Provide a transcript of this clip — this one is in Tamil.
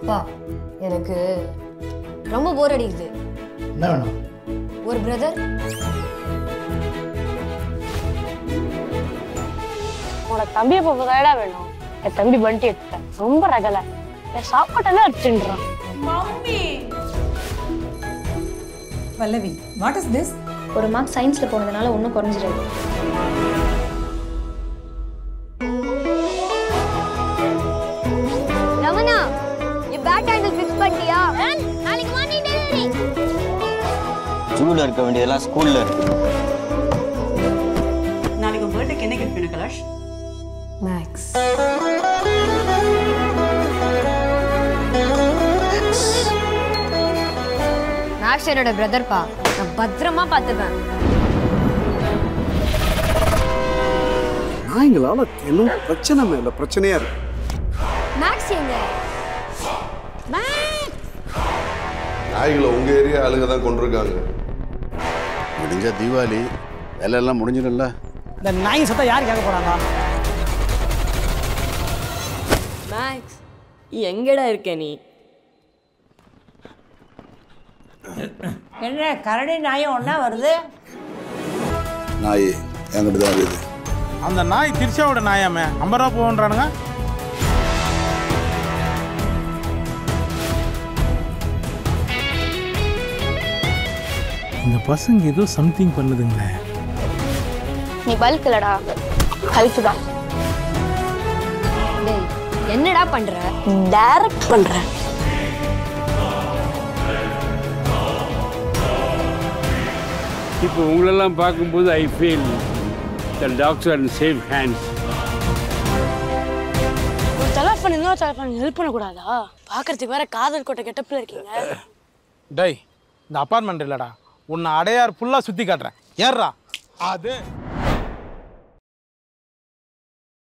அப்பா எனக்கு ரொம்ப போர் அடிக்குது என்ன வேணும் ஒரு பிரதர் உனக்கு தம்பியை போகதாடா வேணும் என் தம்பி வண்டி எடுத்துட்டேன் ரொம்ப ரகல என் சாப்பாட்டெல்லாம் அடிச்சுன்றான் பல்லவி வாட் இஸ் திஸ் ஒரு மார்க் சயின்ஸில் போனதுனால ஒன்றும் குறைஞ்சிடாது ரமணா என் பேட் ஹேண்டில் ஃபிக்ஸ் பண்ணிட்டியா நாளைக்கு மார்னிங் டெலிவரி ஜூல இருக்க வேண்டியதெல்லாம் ஸ்கூல்ல இருக்கு நாளைக்கு பர்த்டேக்கு என்ன கிஃப்ட் வேணும் கலாஷ் மேக்ஸ் மேக்ஸ் என்னோட பிரதர்ப்பா நான் பத்திரமா பார்த்துப்பேன் நாய்ங்களால தினம் பிரச்சனை மேல பிரச்சனையா இருக்கு மேக்ஸ் எங்க நாய்களை உங்க ஏரியா ஆளுங்க தான் கொண்டிருக்காங்க முடிஞ்ச தீபாவளி வேலையெல்லாம் முடிஞ்சிடும்ல இந்த நாய் சத்தம் யார் கேட்க போறாங்க மேக்ஸ் எங்கடா இருக்க நீ என்ன கரடி நாயும் ஒன்றா வருது நாய் என்கிட்ட தான் இருக்குது அந்த நாய் திருச்சாவோட நாயாமே ஐம்பது ரூபா போகன்றானுங்க இந்த பசங்க ஏதோ சம்திங் பண்ணுதுங்களே நீ பல்க் இல்லடா ஹெல்த் தான் டேய் என்னடா பண்ற டைரக்ட் பண்றேன் இப்போ உங்களெல்லாம் பார்க்கும்போது I feel the doctor and safe hands ஒரு டெலஃபோன் இன்னொரு டெலஃபோன் ஹெல்ப் பண்ணக்கூடாதா பார்க்கறதுக்கு வேற காதல் கோட்டை கெட்டப்பில் இருக்கீங்க டேய் இந்த அப்பார்ட்மெண்ட் இல்லடா உன்னை அடையார் ஃபுல்லாக சுற்றி காட்டுறேன் ஏறா அது